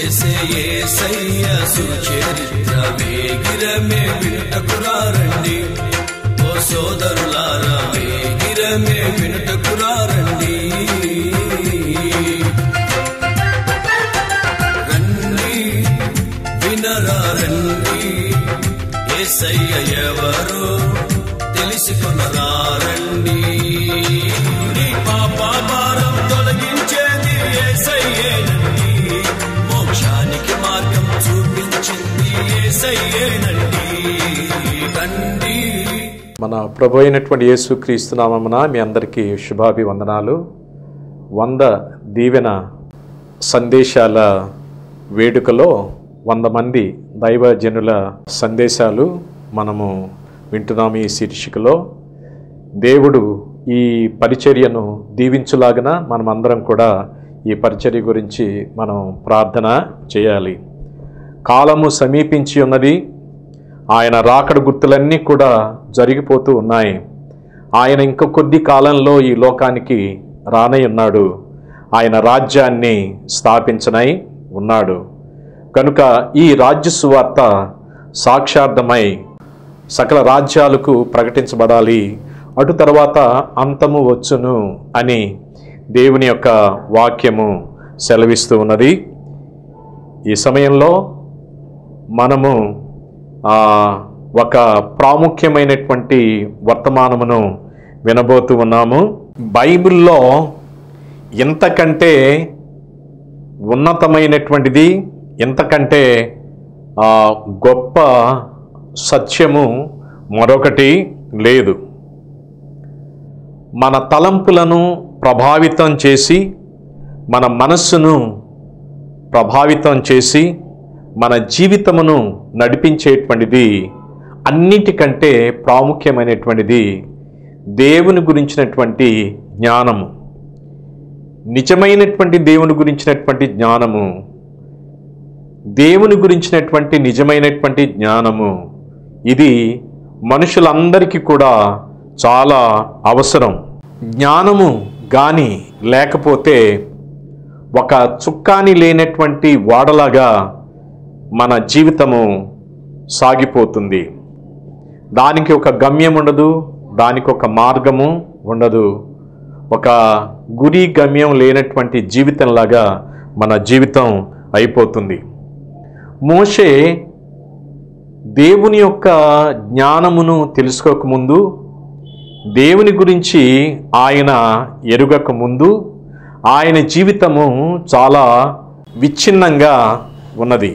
చేసే ఏసయ్య సుచరిత్ర వేగిరమే వినుటకురారండి ఓ సోదరులారా వేగిరమే వినుటకురారండి రండి వినరా రండి ఏసయ్య ఎవరో తెలుసుకునరా రండి నీ పాప భారం తొలగించేది ఏసయ్యేనండి మోక్షానికి మార్గం చూపించింది ఏసయ్యేనండి రండి మన ప్రభు అయినటువంటి యేసు క్రీస్తునామమున మీ అందరికీ శుభాభివందనాలు వంద దీవెన సందేశాల వేడుకలో వంద మంది దైవజనుల సందేశాలు మనము వింటున్నాము ఈ శీర్షికలో దేవుడు ఈ పరిచర్యను దీవించులాగన మనమందరం కూడా ఈ పరిచర్య గురించి మనం ప్రార్థన చేయాలి కాలము సమీపించి ఉన్నది ఆయన రాకడ గుర్తులన్నీ కూడా జరిగిపోతూ ఉన్నాయి ఆయన ఇంక కొద్ది కాలంలో ఈ లోకానికి రానై ఉన్నాడు ఆయన రాజ్యాన్ని స్థాపించనై ఉన్నాడు కనుక ఈ రాజ్య సువార్త సాక్షార్థమై సకల రాజ్యాలకు ప్రకటించబడాలి అటు తర్వాత అంతము వచ్చును అని దేవుని యొక్క వాక్యము సెలవిస్తూ ఉన్నది ఈ సమయంలో మనము ఆ, ఒక ప్రాముఖ్యమైనటువంటి వర్తమానమును వినబోతూ ఉన్నాము బైబిల్లో ఇంతకంటే ఉన్నతమైనటువంటిది ఇంతకంటే ఆ, గొప్ప సత్యము మరొకటి లేదు మన తలంపులను ప్రభావితం చేసి మన మనస్సును ప్రభావితం చేసి మన జీవితమును నడిపించేటువంటిది అన్నిటికంటే ప్రాముఖ్యమైనటువంటిది దేవుని గురించినటువంటి జ్ఞానము నిజమైనటువంటి దేవుని గురించినటువంటి జ్ఞానము దేవుని గురించినటువంటి నిజమైనటువంటి జ్ఞానము ఇది మనుషులందరికీ కూడా చాలా అవసరం జ్ఞానము గాని లేకపోతే ఒక చుక్కాని లేనటువంటి వాడలాగా మన జీవితము సాగిపోతుంది దానికి ఒక గమ్యం ఉండదు దానికి ఒక మార్గము ఉండదు ఒక గురి గమ్యం లేనటువంటి జీవితంలాగా మన జీవితం అయిపోతుంది మోషే దేవుని యొక్క జ్ఞానమును తెలుసుకోకముందు దేవుని గురించి ఆయన ఎరుగక ముందు ఆయన జీవితము చాలా విచ్ఛిన్నంగా ఉన్నది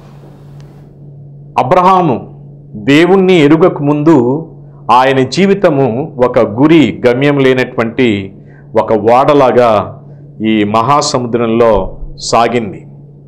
అబ్రహాము దేవుణ్ణి ఎరుగక ముందు ఆయన జీవితము ఒక గురి గమ్యం లేనటువంటి ఒక ఓడలాగా ఈ మహాసముద్రంలో సాగింది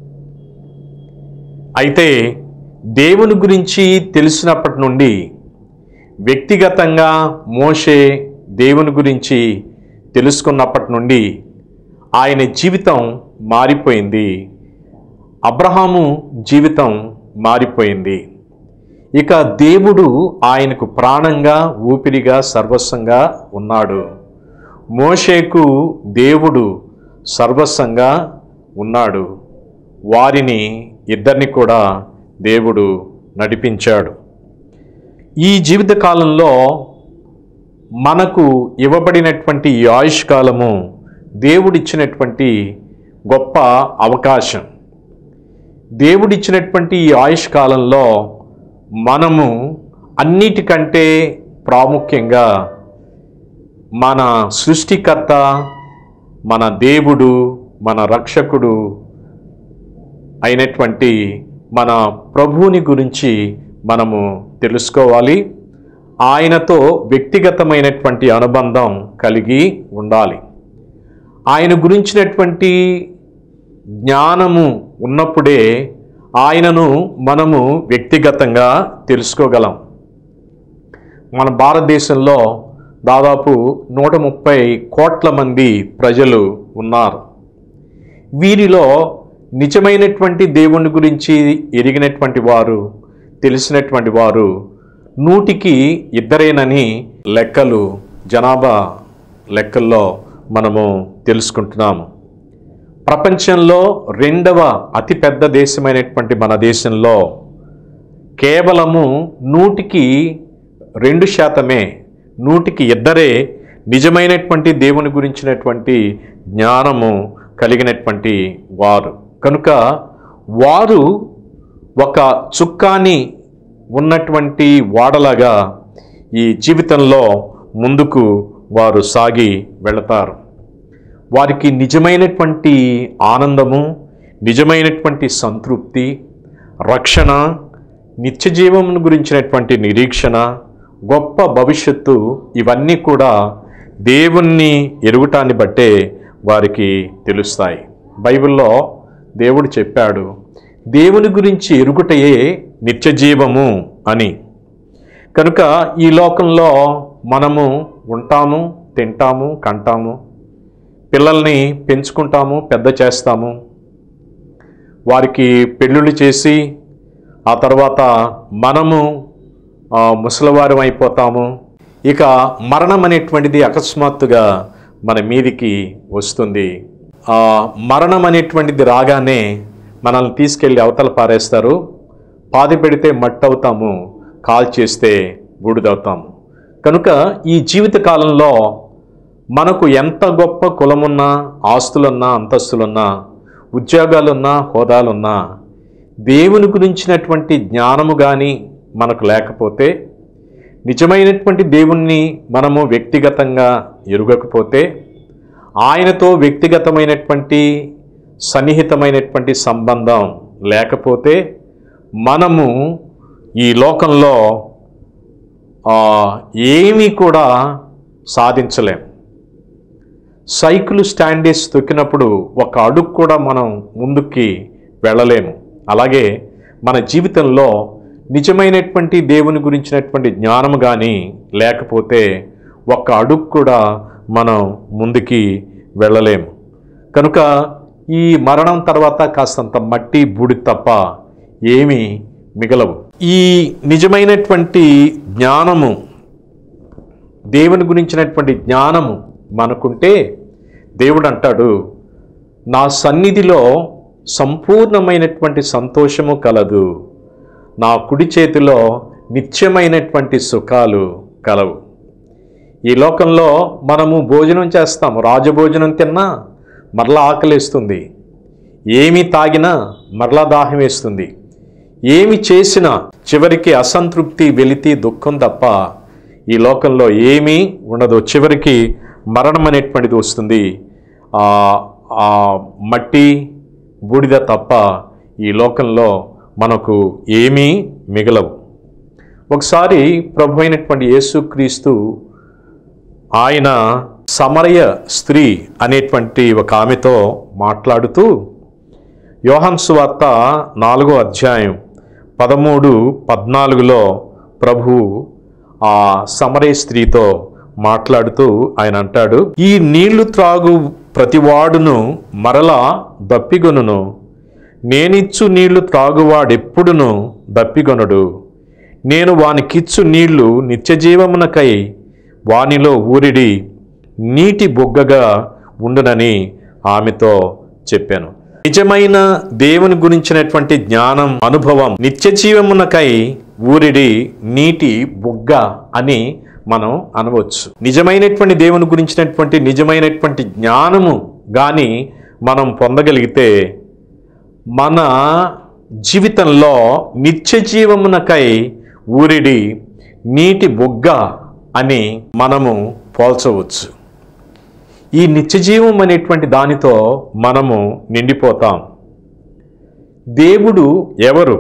అయితే దేవుని గురించి తెలిసినప్పటి నుండి వ్యక్తిగతంగా మోషే దేవుని గురించి తెలుసుకున్నప్పటి నుండి ఆయన జీవితం మారిపోయింది అబ్రహాము జీవితం మారిపోయింది ఇక దేవుడు ఆయనకు ప్రాణంగా ఊపిరిగా సర్వస్వంగా ఉన్నాడు మోషేకు దేవుడు సర్వస్వంగా ఉన్నాడు వారిని ఇద్దరిని కూడా దేవుడు నడిపించాడు ఈ జీవిత కాలంలో మనకు ఇవ్వబడినటువంటి ఈ ఆయుష్ కాలము దేవుడిచ్చినటువంటి గొప్ప అవకాశం దేవుడిచ్చినటువంటి ఈ ఆయుష్ కాలంలో మనము అన్నిటికంటే ప్రాముఖ్యంగా మన సృష్టికర్త మన దేవుడు మన రక్షకుడు అయినటువంటి మన ప్రభువుని గురించి మనము తెలుసుకోవాలి ఆయనతో వ్యక్తిగతమైనటువంటి అనుబంధం కలిగి ఉండాలి ఆయన గురించినటువంటి జ్ఞానము ఉన్నప్పుడే ఆయనను మనము వ్యక్తిగతంగా తెలుసుకోగలం మన భారతదేశంలో దాదాపు నూట ముప్పై కోట్ల మంది ప్రజలు ఉన్నారు వీరిలో నిజమైనటువంటి దేవుని గురించి ఎరిగినటువంటి వారు తెలిసినటువంటి వారు నూటికి ఇద్దరేనని లెక్కలు జనాభా లెక్కల్లో మనము తెలుసుకుంటున్నాము ప్రపంచంలో రెండవ అతిపెద్ద దేశమైనటువంటి మన దేశంలో కేవలము నూటికి రెండు శాతమే నూటికి ఇద్దరే నిజమైనటువంటి దేవుని గురించినటువంటి జ్ఞానము కలిగినటువంటి వారు కనుక వారు ఒక చుక్కాని ఉన్నటువంటి వాడలాగా ఈ జీవితంలో ముందుకు వారు సాగి వెళతారు వారికి నిజమైనటువంటి ఆనందము నిజమైనటువంటి సంతృప్తి రక్షణ నిత్య జీవమును గురించినటువంటి నిరీక్షణ గొప్ప భవిష్యత్తు ఇవన్నీ కూడా దేవుణ్ణి ఎరుగుటాన్ని బట్టే వారికి తెలుస్తాయి బైబిల్లో దేవుడు చెప్పాడు దేవుని గురించి ఎరుగుటయే నిత్య జీవము అని కనుక ఈ లోకంలో మనము ఉంటాము తింటాము కంటాము పిల్లల్ని పెంచుకుంటాము పెద్ద చేస్తాము వారికి పెళ్ళిళ్ళు చేసి ఆ తర్వాత మనము ఆ, ముసలివారం అయిపోతాము ఇక మరణం అనేటువంటిది అకస్మాత్తుగా మన మీదికి వస్తుంది ఆ మరణం అనేటువంటిది రాగానే మనల్ని తీసుకెళ్ళి అవతల పారేస్తారు పాది పెడితే మట్టి అవుతాము కాల్ చేస్తే బూడిదవుతాము కనుక ఈ జీవిత కాలంలో మనకు ఎంత గొప్ప కులమున్నా ఆస్తులున్నా అంతస్తులున్నా ఉద్యోగాలున్నా హోదాలున్నా దేవుని గురించినటువంటి జ్ఞానము కానీ మనకు లేకపోతే నిజమైనటువంటి దేవుణ్ణి మనము వ్యక్తిగతంగా ఎరుగకపోతే ఆయనతో వ్యక్తిగతమైనటువంటి సన్నిహితమైనటువంటి సంబంధం లేకపోతే మనము ఈ లోకంలో ఆ, ఏమీ కూడా సాధించలేం సైకిల్ స్టాండేజ్ తొక్కినప్పుడు ఒక అడుగు కూడా మనం ముందుకి వెళ్ళలేము అలాగే మన జీవితంలో నిజమైనటువంటి దేవుని గురించినటువంటి జ్ఞానం కానీ లేకపోతే ఒక్క అడుగు కూడా మనం ముందుకి వెళ్ళలేము కనుక ఈ మరణం తర్వాత కాస్తంత మట్టి బూడి తప్ప ఏమీ మిగలవు ఈ నిజమైనటువంటి జ్ఞానము దేవుని గురించినటువంటి జ్ఞానము మనకుంటే దేవుడు అంటాడు నా సన్నిధిలో సంపూర్ణమైనటువంటి సంతోషము కలదు నా కుడి చేతిలో నిత్యమైనటువంటి సుఖాలు కలవు ఈ లోకంలో మనము భోజనం చేస్తాము రాజభోజనం తిన్నా మరలా ఆకలిస్తుంది ఏమి తాగినా మరలా దాహం వేస్తుంది ఏమి చేసినా చివరికి అసంతృప్తి వెలితి దుఃఖం తప్ప ఈ లోకంలో ఏమీ ఉండదు చివరికి మరణం అనేటువంటిది వస్తుంది ఆ ఆ మట్టి బూడిద తప్ప ఈ లోకంలో మనకు ఏమీ మిగలవు ఒకసారి ప్రభు అయినటువంటి యేసుక్రీస్తు ఆయన సమరయ స్త్రీ అనేటువంటి ఒక ఆమెతో మాట్లాడుతూ యోహన్ సువార్త నాలుగో అధ్యాయం పదమూడు పద్నాలుగులో ప్రభు ఆ సమరయ స్త్రీతో మాట్లాడుతూ ఆయన అంటాడు ఈ నీళ్లు త్రాగు ప్రతివాడును మరలా దప్పిగొనును నేనిచ్చు నీళ్లు త్రాగువాడెప్పుడును దప్పిగొనడు నేను వానికిచ్చు నీళ్లు నిత్యజీవమునకై వానిలో ఊరిడి నీటి బొగ్గగా ఉండునని ఆమెతో చెప్పాను నిజమైన దేవుని గురించినటువంటి జ్ఞానం అనుభవం నిత్య జీవమునకై ఊరిడి నీటి బుగ్గ అని మనం అనవచ్చు నిజమైనటువంటి దేవుని గురించినటువంటి నిజమైనటువంటి జ్ఞానము కానీ మనం పొందగలిగితే మన జీవితంలో నిత్య జీవమునకై ఊరిడి నీటి బొగ్గ అని మనము పోల్చవచ్చు ఈ నిత్యజీవం అనేటువంటి దానితో మనము నిండిపోతాం దేవుడు ఎవరు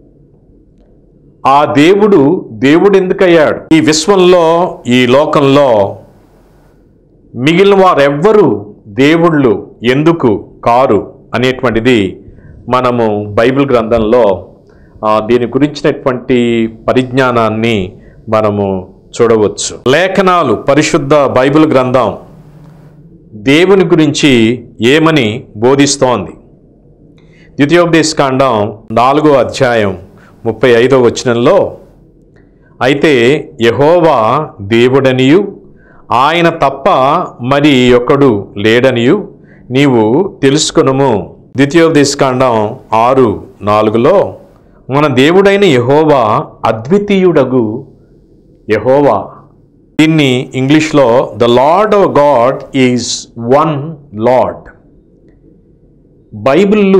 ఆ దేవుడు దేవుడు ఎందుకయ్యాడు ఈ విశ్వంలో ఈ లోకంలో మిగిలిన వారెవ్వరు దేవుళ్ళు ఎందుకు కారు అనేటువంటిది మనము బైబిల్ గ్రంథంలో ఆ, దీని గురించినటువంటి పరిజ్ఞానాన్ని మనము చూడవచ్చు లేఖనాలు పరిశుద్ధ బైబిల్ గ్రంథం దేవుని గురించి ఏమని బోధిస్తోంది ద్వితీయోపదేశకాండం నాలుగో అధ్యాయం ముప్పై ఐదో వచనంలో అయితే యహోవా దేవుడనియు ఆయన తప్ప మరి ఒకడు లేడనియు నీవు తెలుసుకొనుము ద్వితీయోపదేశకాండం ఆరు నాలుగులో మన దేవుడైన యహోవా అద్వితీయుడగు యహోవా దీన్ని ఇంగ్లీష్లో the lord of god is one lord బైబిళ్ళు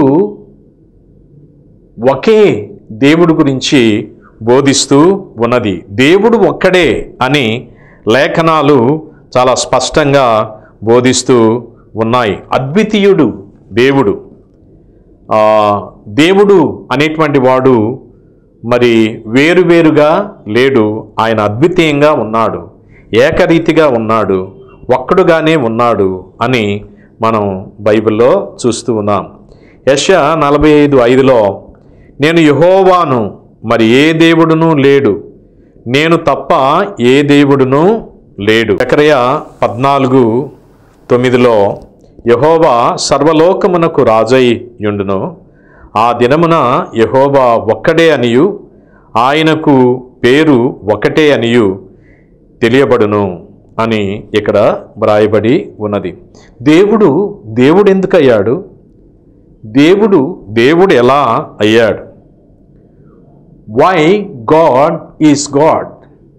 ఒకే దేవుడు గురించి బోధిస్తూ ఉన్నది దేవుడు ఒక్కడే అని లేఖనాలు చాలా స్పష్టంగా బోధిస్తూ ఉన్నాయి అద్వితీయుడు దేవుడు ఆ, దేవుడు అనేటువంటి వాడు మరి వేరువేరుగా లేడు ఆయన అద్వితీయంగా ఉన్నాడు ఏకరీతిగా ఉన్నాడు ఒక్కడుగానే ఉన్నాడు అని మనం బైబిల్లో చూస్తూ ఉన్నాం యశ నలభై ఐదు ఐదులో నేను యహోవాను మరి ఏ దేవుడును లేడు నేను తప్ప ఏ దేవుడును లేడు ఎకరయ పద్నాలుగు తొమ్మిదిలో యహోవా సర్వలోకమునకు రాజై యుండును ఆ దినమున యహోవా ఒక్కడే అనియు ఆయనకు పేరు ఒకటే అనియు తెలియబడును అని ఇక్కడ వ్రాయబడి ఉన్నది దేవుడు దేవుడు ఎందుకు అయ్యాడు దేవుడు దేవుడు ఎలా అయ్యాడు why god is god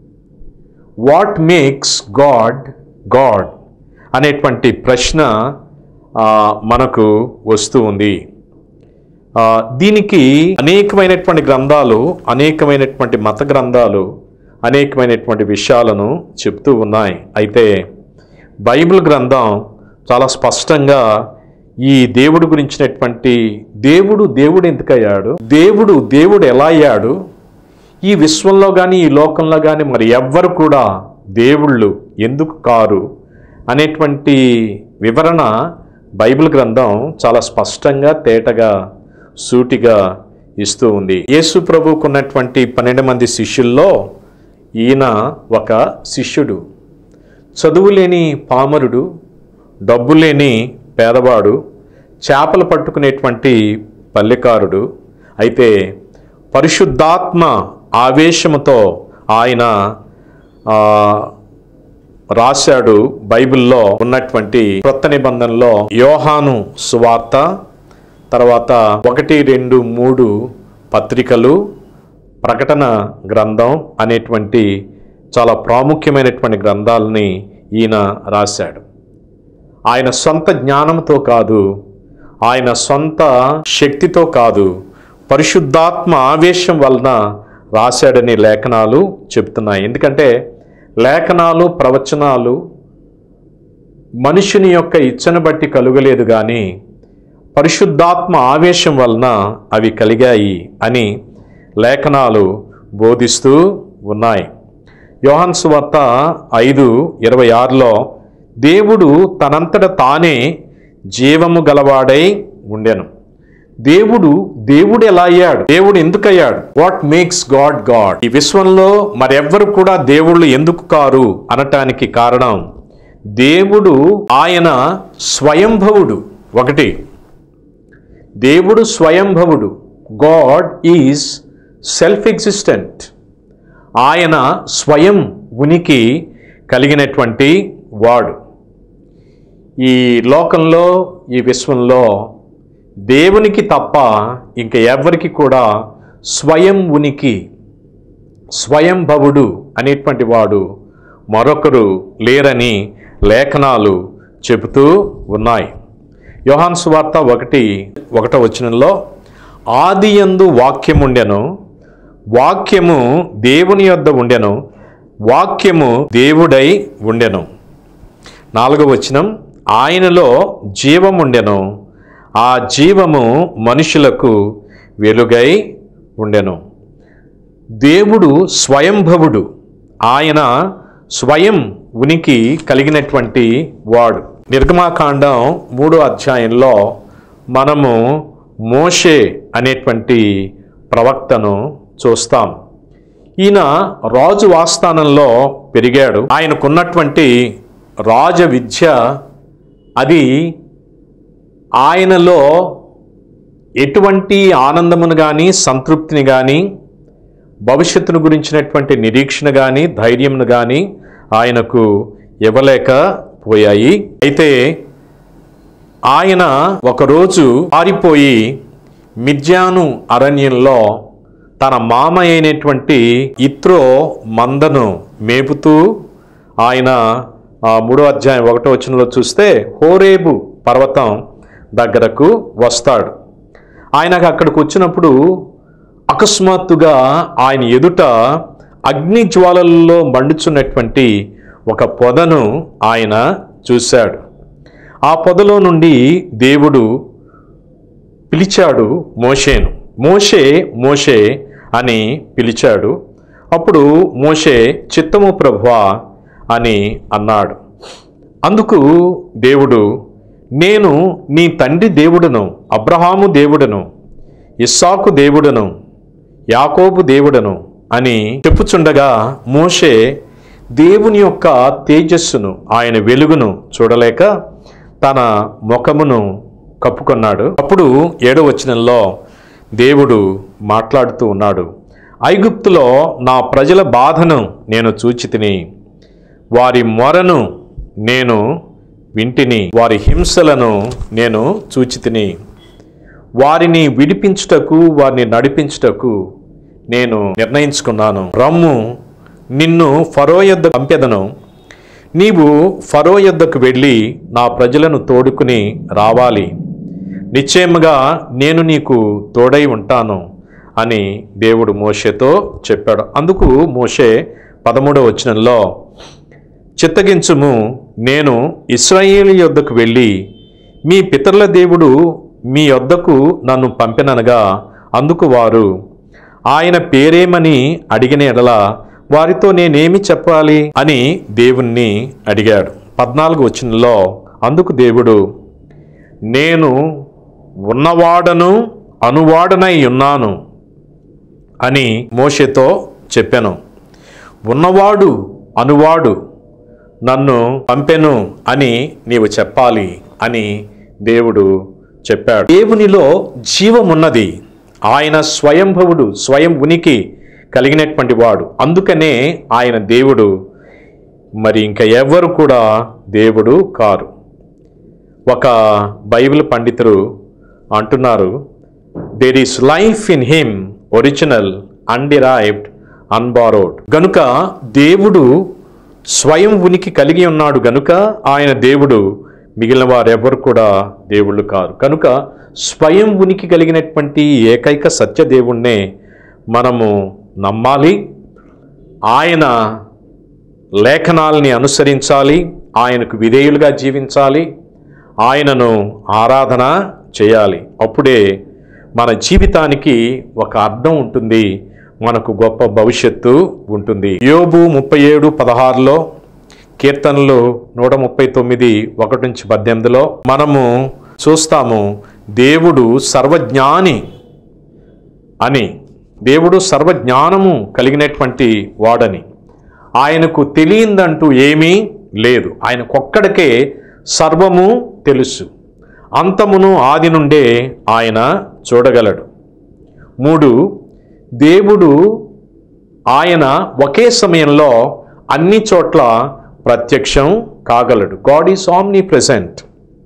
what makes god god అనేటువంటి ప్రశ్న ఆ, మనకు వస్తూ ఉంది ఆ, దీనికి అనేకమైనటువంటి గ్రంథాలు అనేకమైనటువంటి మత గ్రంథాలు అనేకమైనటువంటి విషయాలను చెప్తూ ఉన్నాయి అయితే బైబిల్ గ్రంథం చాలా స్పష్టంగా ఈ దేవుడు గురించినటువంటి దేవుడు దేవుడు ఎందుకయ్యాడు దేవుడు దేవుడు ఎలా అయ్యాడు ఈ విశ్వంలో కానీ ఈ లోకంలో కానీ మరి ఎవ్వరు కూడా దేవుళ్ళు ఎందుకు కారు అనేటువంటి వివరణ బైబిల్ గ్రంథం చాలా స్పష్టంగా తేటగా సూటిగా ఇస్తూ ఉంది యేసు ప్రభువుకు ఉన్నటువంటి పన్నెండు మంది శిష్యుల్లో ఈయన ఒక శిష్యుడు చదువు లేని పామరుడు డబ్బు లేని పేదవాడు చేపలు పట్టుకునేటువంటి పల్లెకారుడు అయితే పరిశుద్ధాత్మ ఆవేశముతో ఆయన ఆ, రాశాడు బైబిల్లో ఉన్నటువంటి కొత్త నిబంధనలో యోహాను సువార్త తర్వాత ఒకటి రెండు మూడు పత్రికలు ప్రకటన గ్రంథం అనేటువంటి చాలా ప్రాముఖ్యమైనటువంటి గ్రంథాలని ఈయన రాశాడు ఆయన సొంత జ్ఞానంతో కాదు ఆయన సొంత శక్తితో కాదు పరిశుద్ధాత్మ ఆవేశం వలన రాశాడని లేఖనాలు చెప్తున్నాయి ఎందుకంటే లేఖనాలు ప్రవచనాలు మనుషుని యొక్క ఇచ్చను బట్టి కలుగలేదు కానీ పరిశుద్ధాత్మ ఆవేశం వలన అవి కలిగాయి అని లేఖనాలు బోధిస్తూ ఉన్నాయి యోహాన్ సువార్త ఐదు ఇరవై ఆరులో దేవుడు తనంతట తానే జీవము గలవాడై ఉండెను దేవుడు దేవుడు ఎలా అయ్యాడు దేవుడు ఎందుకు అయ్యాడు వాట్ మేక్స్ గాడ్ గాడ్ ఈ విశ్వంలో మరెవ్వరు కూడా దేవుళ్ళు ఎందుకు కారు అనటానికి కారణం దేవుడు ఆయన స్వయంభవుడు ఒకటి దేవుడు స్వయంభవుడు గాడ్ ఈజ్ సెల్ఫ్ ఎగ్జిస్టెంట్ ఆయన స్వయం ఉనికి కలిగినటువంటి వాడు ఈ లోకంలో ఈ విశ్వంలో దేవునికి తప్ప ఇంక ఎవరికి కూడా స్వయం ఉనికి స్వయంభవుడు అనేటువంటి వాడు మరొకరు లేరని లేఖనాలు చెబుతూ ఉన్నాయి యోహాన్ సువార్త ఒకటి ఒకటో వచనంలో ఆది యందు వాక్యముండెను వాక్యము దేవుని యొద్ద ఉండెను వాక్యము దేవుడై ఉండెను నాలుగవ వచనం ఆయనలో జీవముండెను ఆ జీవము మనుషులకు వెలుగై ఉండెను దేవుడు స్వయంభవుడు ఆయన స్వయం ఉనికి కలిగినటువంటి వాడు నిర్గమాకాండం మూడో అధ్యాయంలో మనము మోషే అనేటువంటి ప్రవక్తను చూస్తాం ఈయన రాజు ఆస్థానంలో పెరిగాడు ఆయనకున్నటువంటి రాజ విద్య అది ఆయనలో ఎటువంటి ఆనందమును కానీ సంతృప్తిని కానీ భవిష్యత్తును గురించినటువంటి నిరీక్షణ కానీ ధైర్యంను కానీ ఆయనకు ఇవ్వలేకపోయాయి అయితే ఆయన ఒకరోజు పారిపోయి మిద్యాను అరణ్యంలో తన మామ అయినటువంటి ఇత్రో మందను మేపుతూ ఆయన ఆ, మూడో అధ్యాయం ఒకటో వచనంలో చూస్తే హోరేబు పర్వతం దగ్గరకు వస్తాడు ఆయనకు అక్కడికి వచ్చినప్పుడు అకస్మాత్తుగా ఆయన ఎదుట అగ్ని జ్వాలల్లో మండుచున్నటువంటి ఒక పొదను ఆయన చూశాడు ఆ పొదలో నుండి దేవుడు పిలిచాడు మోషేను మోషే మోషే అని పిలిచాడు అప్పుడు మోషే చిత్తము ప్రభువా అని అన్నాడు అందుకు దేవుడు నేను నీ తండ్రి దేవుడను అబ్రహాము దేవుడను ఇస్సాకు దేవుడను యాకోబు దేవుడను అని చెప్పుచుండగా మోషే దేవుని యొక్క తేజస్సును ఆయన వెలుగును చూడలేక తన ముఖమును కప్పుకొన్నాడు అప్పుడు ఏడవ వచనంలో దేవుడు మాట్లాడుతూ ఉన్నాడు ఐగుప్తులో నా ప్రజల బాధను నేను చూచితిని వారి మొరను నేను వింటిని వారి హింసలను నేను చూచితిని వారిని విడిపించుటకు వారిని నడిపించుటకు నేను నిర్ణయించుకున్నాను రమ్ము నిన్ను ఫరో యొద్ద పంపెదను నీవు ఫరో యొద్దకు వెళ్ళి నా ప్రజలను తోడుకుని రావాలి నిశ్చయముగా నేను నీకు తోడై ఉంటాను అని దేవుడు మోషేతో చెప్పాడు అందుకు మోషే పదమూడవ వచనంలో చిత్తగించుము నేను ఇస్రాయేలు యొద్దకు వెళ్ళి మీ పితరుల దేవుడు మీ యొద్దకు నన్ను పంపిననగా అందుకు వారు ఆయన పేరేమని అడిగిన ఎడల వారితో నేనేమి చెప్పాలి అని దేవుణ్ణి అడిగాడు పద్నాలుగు వచనంలో అందుకు దేవుడు నేను ఉన్నవాడను అనువాడనై ఉన్నాను అని మోషేతో చెప్పాను ఉన్నవాడు అనువాడు నన్ను పంపెను అని నీవు చెప్పాలి అని దేవుడు చెప్పాడు దేవునిలో జీవమున్నది ఆయన స్వయంభవుడు స్వయం ఉనికి కలిగినటువంటి వాడు అందుకనే ఆయన దేవుడు మరి ఇంకా ఎవరు కూడా దేవుడు కారు ఒక బైబిల్ పండితులు అంటున్నారు there is life in him original underived unborrowed గనుక దేవుడు స్వయం ఉనికి కలిగి ఉన్నాడు గనుక ఆయన దేవుడు మిగిలిన వారెవరు కూడా దేవుళ్ళు కారు కనుక స్వయం ఉనికి కలిగినటువంటి ఏకైక సత్య దేవుణ్ణే మనము నమ్మాలి ఆయన లేఖనాల్ని అనుసరించాలి ఆయనకు విధేయులుగా జీవించాలి ఆయనను ఆరాధన చేయాలి అప్పుడే మన జీవితానికి ఒక అర్థం ఉంటుంది మనకు గొప్ప భవిష్యత్తు ఉంటుంది యోబు ముప్పై ఏడు పదహారులో కీర్తనలు నూట ముప్పై తొమ్మిది ఒకటి నుంచి పద్దెనిమిదిలో మనము చూస్తాము దేవుడు సర్వజ్ఞాని అని దేవుడు సర్వజ్ఞానము కలిగినటువంటి వాడని ఆయనకు తెలియందంటూ ఏమీ లేదు ఆయనకొక్కడికే సర్వము తెలుసు అంతమును ఆది నుండే ఆయన చూడగలడు మూడు దేవుడు ఆయన ఒకే సమయంలో అన్ని చోట్ల ప్రత్యక్షం కాగలడు గాడ్ ఈజ్ ఆమ్నీ ప్రెసెంట్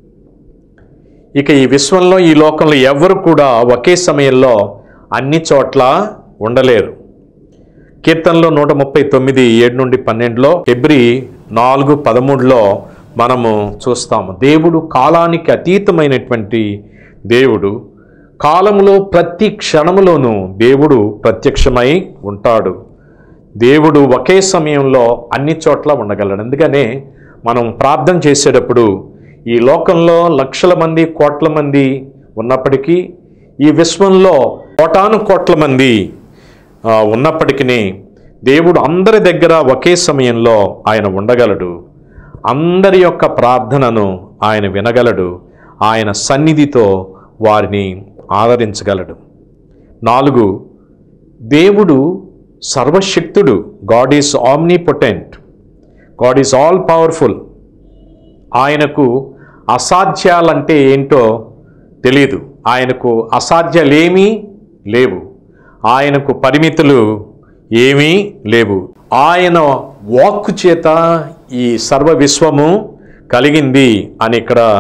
ఇక ఈ విశ్వంలో ఈ లోకంలో ఎవరు కూడా ఒకే సమయంలో అన్ని చోట్ల ఉండలేరు కీర్తనలో నూట ముప్పై తొమ్మిది ఏడు నుండి పన్నెండులో ఫిబ్రి నాలుగు పదమూడులో మనము చూస్తాము దేవుడు కాలానికి అతీతమైనటువంటి దేవుడు కాలములో ప్రతి క్షణములోనూ దేవుడు ప్రత్యక్షమై ఉంటాడు దేవుడు ఒకే సమయంలో అన్ని చోట్ల ఉండగలడు అందుకనే మనం ప్రార్థన చేసేటప్పుడు ఈ లోకంలో లక్షల మంది కోట్ల మంది ఉన్నప్పటికీ ఈ విశ్వంలో కోటాను కోట్ల మంది ఆ, ఉన్నప్పటికీ దేవుడు అందరి దగ్గర ఒకే సమయంలో ఆయన ఉండగలడు అందరి యొక్క ప్రార్థనను ఆయన వినగలడు ఆయన సన్నిధితో వారిని ఆదరించగలడు నాలుగు దేవుడు సర్వశక్తుడు god is omnipotent god is all powerful ఆయనకు అసాధ్యాలంటే ఏంటో తెలియదు ఆయనకు అసాధ్యాలేమీ లేవు ఆయనకు పరిమితులు ఏమీ లేవు ఆయన వాక్కు చేత ఈ సర్వ విశ్వము కలిగింది అని ఇక్కడ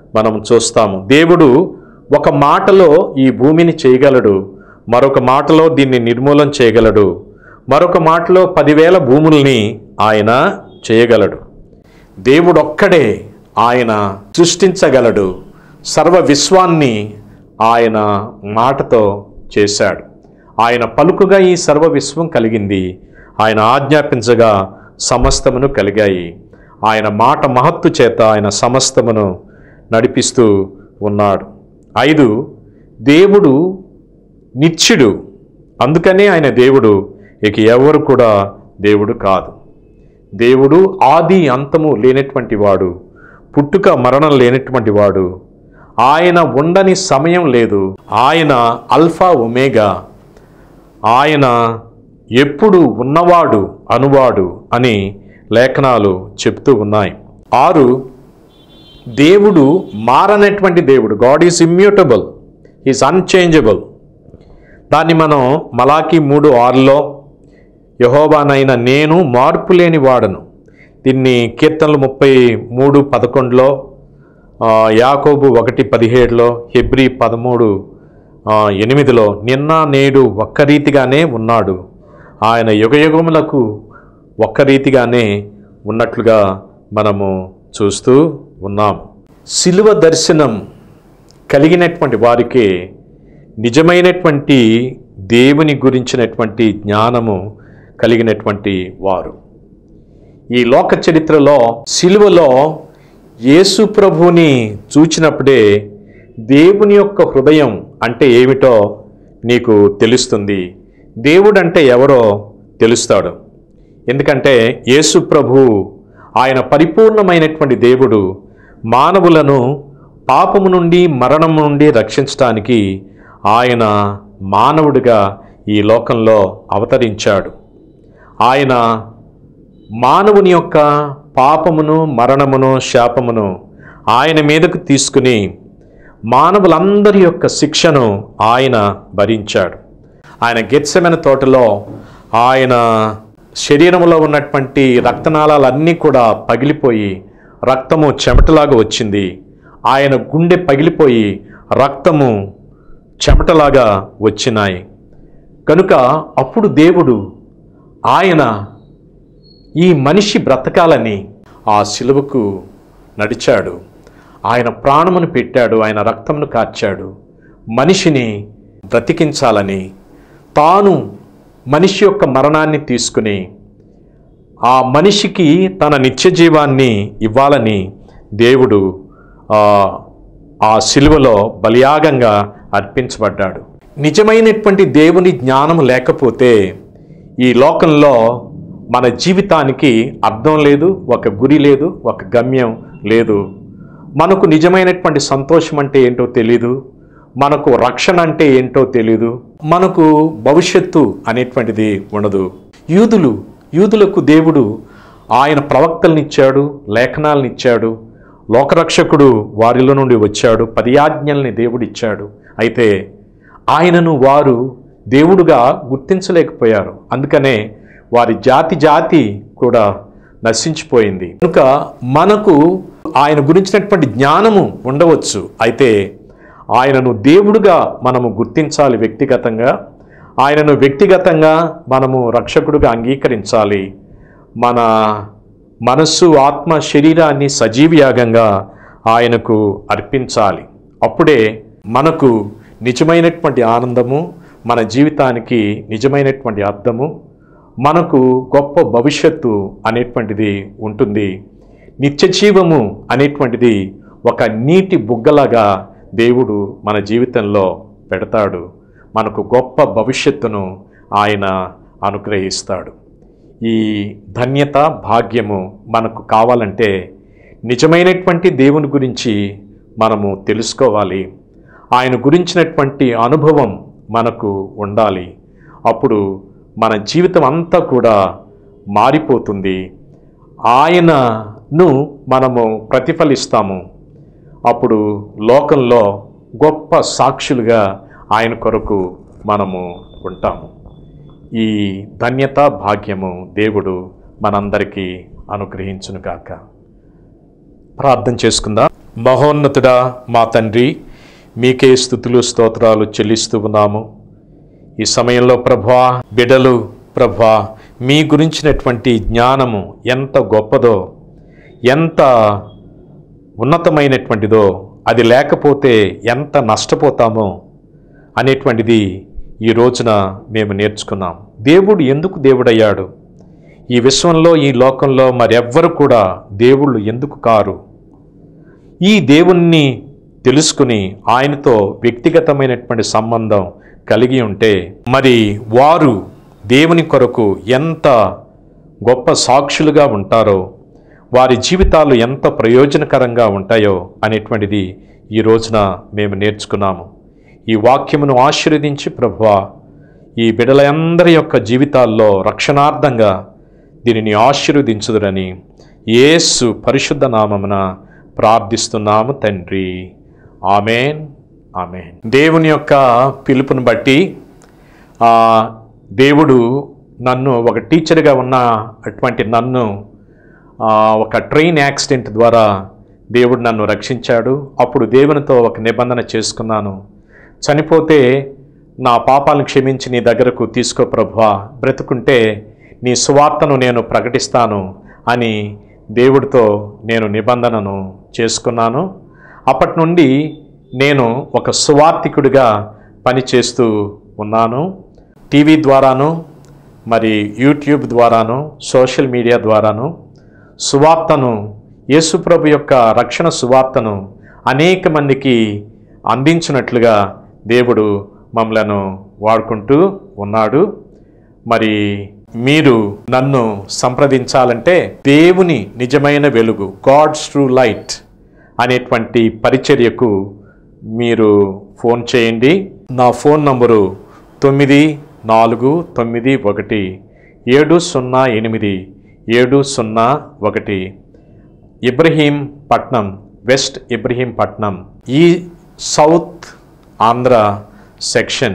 మనం చూస్తాము దేవుడు ఒక మాటలో ఈ భూమిని చేయగలడు మరొక మాటలో దీన్ని నిర్మూలన చేయగలడు మరొక మాటలో పదివేల భూముల్ని ఆయన చేయగలడు దేవుడొక్కడే ఆయన సృష్టించగలడు సర్వ విశ్వాన్ని ఆయన మాటతో చేశాడు ఆయన పలుకుగా ఈ సర్వ విశ్వం కలిగింది ఆయన ఆజ్ఞాపించగా సమస్తమును కలిగాయి ఆయన మాట మహత్తు చేత ఆయన సమస్తమును నడిపిస్తూ ఉన్నాడు ఐదు దేవుడు నిత్యుడు అందుకనే ఆయన దేవుడు ఇక ఎవరు కూడా దేవుడు కాదు దేవుడు ఆది అంతము లేనటువంటి వాడు పుట్టుక మరణం లేనటువంటి వాడు ఆయన ఉండని సమయం లేదు ఆయన అల్ఫా ఒమేగా ఆయన ఎప్పుడు ఉన్నవాడు అనువాడు అని లేఖనాలు చెప్తూ ఉన్నాయి ఆరు దేవుడు మారనటువంటి దేవుడు god is immutable is unchangeable దాన్ని మనం మలాకి మూడు ఆరులో యహోబానైన నేను మార్పు లేని వాడను దీన్ని కీర్తనలు ముప్పై మూడు పదకొండులో ఆ, యాకోబు ఒకటి పదిహేడులో హెబ్రి పదమూడు ఆ, ఎనిమిదిలో నిన్న నేడు ఒక్క రీతిగానే ఉన్నాడు ఆయన యుగయుగములకు ఒక్క రీతిగానే ఉన్నట్లుగా మనము చూస్తూ ఉన్నాం శిలువ దర్శనం కలిగినటువంటి వారికి నిజమైనటువంటి దేవుని గురించినటువంటి జ్ఞానము కలిగినటువంటి వారు ఈ లోక చరిత్రలో సిలువలో యేసు ప్రభువుని చూచినప్పుడే దేవుని యొక్క హృదయం అంటే ఏమిటో నీకు తెలుస్తుంది దేవుడు అంటే ఎవరో తెలుస్తాడు ఎందుకంటే యేసు ప్రభు ఆయన పరిపూర్ణమైనటువంటి దేవుడు మానవులను పాపము నుండి మరణము నుండి రక్షించడానికి ఆయన మానవుడిగా ఈ లోకంలో అవతరించాడు ఆయన మానవుని యొక్క పాపమును మరణమును శాపమును ఆయన మీదకు తీసుకుని మానవులందరి యొక్క శిక్షను ఆయన భరించాడు ఆయన గెత్సెమైన తోటలో ఆయన శరీరంలో ఉన్నటువంటి రక్తనాళాలన్నీ కూడా పగిలిపోయి రక్తము చెమటలాగా వచ్చింది ఆయన గుండె పగిలిపోయి రక్తము చెమటలాగా వచ్చినాయి కనుక అప్పుడు దేవుడు ఆయన ఈ మనిషి బ్రతకాలని ఆ శిలువకు నడిచాడు ఆయన ప్రాణమును పెట్టాడు ఆయన రక్తమును కార్చాడు మనిషిని బ్రతికించాలని తాను మనిషి యొక్క మరణాన్ని తీసుకుని ఆ మనిషికి తన నిత్య జీవాన్ని ఇవ్వాలని దేవుడు ఆ, ఆ శిలువలో బలియాగంగా అర్పించబడ్డాడు నిజమైనటువంటి దేవుని జ్ఞానం లేకపోతే ఈ లోకంలో మన జీవితానికి అర్థం లేదు ఒక గురి లేదు ఒక గమ్యం లేదు మనకు నిజమైనటువంటి సంతోషం అంటే ఏంటో తెలీదు మనకు రక్షణ అంటే ఏంటో తెలీదు మనకు భవిష్యత్తు అనేటువంటిది ఉండదు యూదులు యూదులకు దేవుడు ఆయన ప్రవక్తలనిచ్చాడు లేఖనాలనిచ్చాడు లోకరక్షకుడు వారిలో నుండి వచ్చాడు పది ఆజ్ఞల్ని దేవుడిచ్చాడు అయితే ఆయనను వారు దేవుడుగా గుర్తించలేకపోయారు అందుకనే వారి జాతి జాతి కూడా నశించిపోయింది కనుక మనకు ఆయన గురించినటువంటి జ్ఞానము ఉండవచ్చు అయితే ఆయనను దేవుడుగా మనము గుర్తించాలి వ్యక్తిగతంగా ఆయనను వ్యక్తిగతంగా మనము రక్షకుడుగా అంగీకరించాలి మన మనస్సు ఆత్మ శరీరాన్ని సజీవయాగంగా ఆయనకు అర్పించాలి అప్పుడే మనకు నిజమైనటువంటి ఆనందము మన జీవితానికి నిజమైనటువంటి అర్థము మనకు గొప్ప భవిష్యత్తు అనేటువంటిది ఉంటుంది నిత్య జీవము అనేటువంటిది ఒక నీటి బుగ్గలాగా దేవుడు మన జీవితంలో పెడతాడు మనకు గొప్ప భవిష్యత్తును ఆయన అనుగ్రహిస్తాడు ఈ ధన్యత భాగ్యము మనకు కావాలంటే నిజమైనటువంటి దేవుని గురించి మనము తెలుసుకోవాలి ఆయన గురించినటువంటి అనుభవం మనకు ఉండాలి అప్పుడు మన జీవితం అంతా కూడా మారిపోతుంది ఆయనను మనము ప్రతిఫలిస్తాము అప్పుడు లోకంలో గొప్ప సాక్షులుగా ఆయన కొరకు మనము ఉంటాము ఈ ధన్యత భాగ్యము దేవుడు మనందరికీ అనుగ్రహించునుగాక ప్రార్థన చేసుకుందాం మహోన్నతుడా మా తండ్రి మీకే స్థుతులు స్తోత్రాలు చెల్లిస్తూ ఉన్నాము ఈ సమయంలో ప్రభా బిడలు ప్రభా మీ గురించినటువంటి జ్ఞానము ఎంత గొప్పదో ఎంత ఉన్నతమైనటువంటిదో అది లేకపోతే ఎంత నష్టపోతామో అనేటువంటిది ఈ రోజున మేము నేర్చుకున్నాం దేవుడు ఎందుకు దేవుడయ్యాడు ఈ విశ్వంలో ఈ లోకంలో మరెవ్వరు కూడా దేవుళ్ళు ఎందుకు కారు ఈ దేవుణ్ణి తెలుసుకుని ఆయనతో వ్యక్తిగతమైనటువంటి సంబంధం కలిగి ఉంటే మరి వారు దేవుని కొరకు ఎంత గొప్ప సాక్షులుగా ఉంటారో వారి జీవితాలు ఎంత ప్రయోజనకరంగా ఉంటాయో అనేటువంటిది ఈ రోజున మేము నేర్చుకున్నాము ఈ వాక్యమును ఆశీర్వదించి ప్రభువా ఈ బిడలందరి యొక్క జీవితాల్లో రక్షణార్థంగా దీనిని ఆశీర్వదించుదురని యేసు పరిశుద్ధ నామమున ప్రార్థిస్తున్నాము తండ్రి ఆమెన్ ఆమెన్ దేవుని యొక్క పిలుపుని బట్టి ఆ, దేవుడు నన్ను ఒక టీచర్గా ఉన్న అటువంటి నన్ను ఆ, ఒక ట్రైన్ యాక్సిడెంట్ ద్వారా దేవుడు నన్ను రక్షించాడు అప్పుడు దేవునితో ఒక నిబంధన చేసుకున్నాను చనిపోతే నా పాపాలను క్షమించి నీ దగ్గరకు తీసుకో ప్రభువా బ్రతుకుంటే నీ సువార్తను నేను ప్రకటిస్తాను అని దేవుడితో నేను నిబంధనను చేసుకున్నాను అప్పటి నుండి నేను ఒక సువార్థికుడిగా పనిచేస్తూ ఉన్నాను టీవీ ద్వారాను మరి యూట్యూబ్ ద్వారాను సోషల్ మీడియా ద్వారాను సువార్తను యేసుప్రభు యొక్క రక్షణ సువార్తను అనేక మందికి అందించినట్లుగా దేవుడు మమ్మలను వాడుకుంటూ ఉన్నాడు మరి మీరు నన్ను సంప్రదించాలంటే దేవుని నిజమైన వెలుగు గాడ్స్ ట్రూ లైట్ అనేటువంటి పరిచర్యకు మీరు ఫోన్ చేయండి నా ఫోన్ నంబరు తొమ్మిది నాలుగు తొమ్మిది ఒకటి ఏడు సున్నా ఎనిమిది ఏడు సున్నా ఒకటి ఇబ్రహీం పట్నం వెస్ట్ ఇబ్రహీం పట్నం ఈ సౌత్ ఆంధ్ర సెక్షన్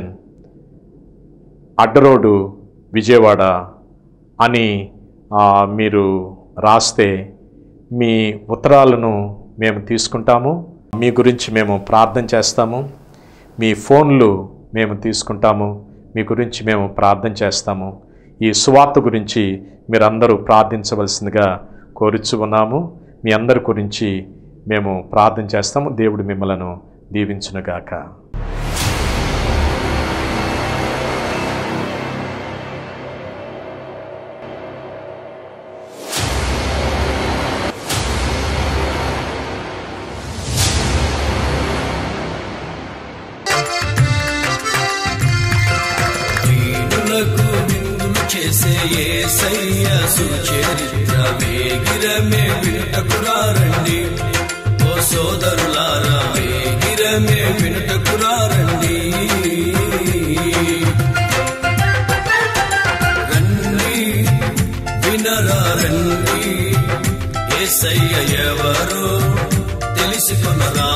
అడ్డరోడు విజయవాడ అని ఆ, మీరు రాస్తే మీ ఉత్తరాలను మేము తీసుకుంటాము మీ గురించి మేము ప్రార్థన చేస్తాము మీ ఫోన్లు మేము తీసుకుంటాము మీ గురించి మేము ప్రార్థన చేస్తాము ఈ సువార్త గురించి మీరందరూ ప్రార్థించవలసిందిగా కోరుచు ఉన్నాము మీ అందరి గురించి మేము ప్రార్థన చేస్తాము దేవుడు మిమ్మలను దీవించునుగాక దీనులకు విందులు చేసే యేసయ్య సుచరిత్ర వేగిరమే వినుటకురారండి ఓ సోదరులారా వేగిరమే వినుటకురారండి రండి వినరా రండి యేసయ్య ఎవరో తెలుసుకొనరా